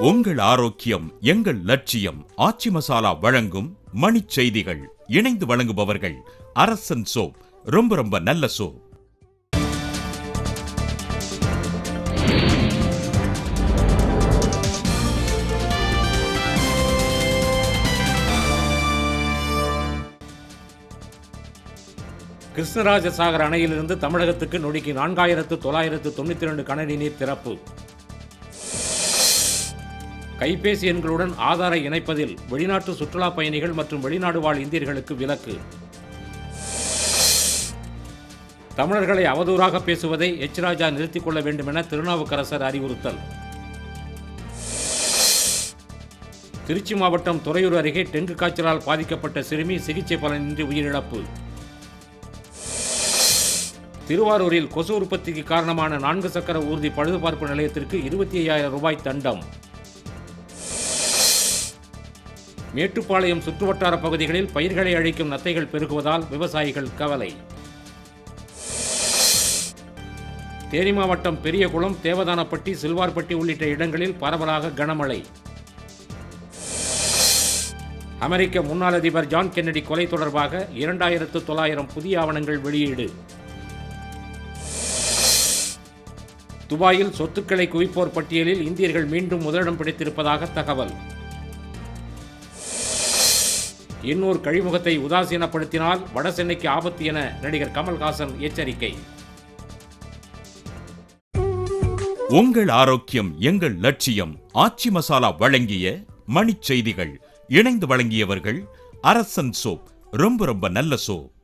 உங்கள் ஆரோக்கியம் எங்கள் லட்சியம் ஆச்சி மசாலா வழங்கும் மணிச் செய்திகள் இணைந்து வழங்குபவர்கள் அரசன் சோப் ரொம்ப ரொம்ப நல்ல சோப் கிருஷ்ணராஜ சாகர் அணையிலிருந்து தமிழகத்துக்கு நொடிக்கு நான்காயிரத்து தொள்ளாயிரத்து தொண்ணூற்றி ரெண்டு கனடி நீர் திறப்பு கைபேசி எண்களுடன் ஆதாரை இணைப்பதில் வெளிநாட்டு சுற்றுலா பயணிகள் மற்றும் வெளிநாடு வாழ் இந்தியர்களுக்கு விலக்கு தமிழர்களை அவதூறாக பேசுவதை எச் ராஜா நிறுத்திக் கொள்ள வேண்டும் என திருநாவுக்கரசர் அறிவுறுத்தல் திருச்சி மாவட்டம் துறையூர் அருகே டெங்கு காய்ச்சலால் பாதிக்கப்பட்ட சிறுமி சிகிச்சை பலனின்றி உயிரிழப்பு திருவாரூரில் கொசு உற்பத்திக்கு காரணமான நான்கு சக்கர ஊர்தி பழுதுபார்ப்பு நிலையத்திற்கு இருபத்தி ஐயாயிரம் ரூபாய் தண்டம் மேட்டுப்பாளையம் சுற்றுவட்டார பகுதிகளில் பயிர்களை அழிக்கும் நத்தைகள் பெருகுவதால் விவசாயிகள் கவலை தேனி மாவட்டம் பெரியகுளம் தேவதானப்பட்டி சில்வார்பட்டி உள்ளிட்ட இடங்களில் பரவலாக கனமழை அமெரிக்க முன்னாள் அதிபர் ஜான் கென்னடி கொலை தொடர்பாக இரண்டாயிரத்து தொள்ளாயிரம் புதிய ஆவணங்கள் வெளியீடு துபாயில் சொத்துக்களை குவிப்போர் பட்டியலில் இந்தியர்கள் மீண்டும் முதலிடம் பிடித்திருப்பதாக தகவல் இன்னொரு கழிமுகத்தை உதாசீனப்படுத்தினால் வடசென்னைக்கு ஆபத்து என நடிகர் கமல்ஹாசன் எச்சரிக்கை உங்கள் ஆரோக்கியம் எங்கள் லட்சியம் ஆச்சி மசாலா வழங்கிய மணிச் செய்திகள் இணைந்து வழங்கியவர்கள் அரசன் சோப் ரொம்ப ரொம்ப நல்ல சோப்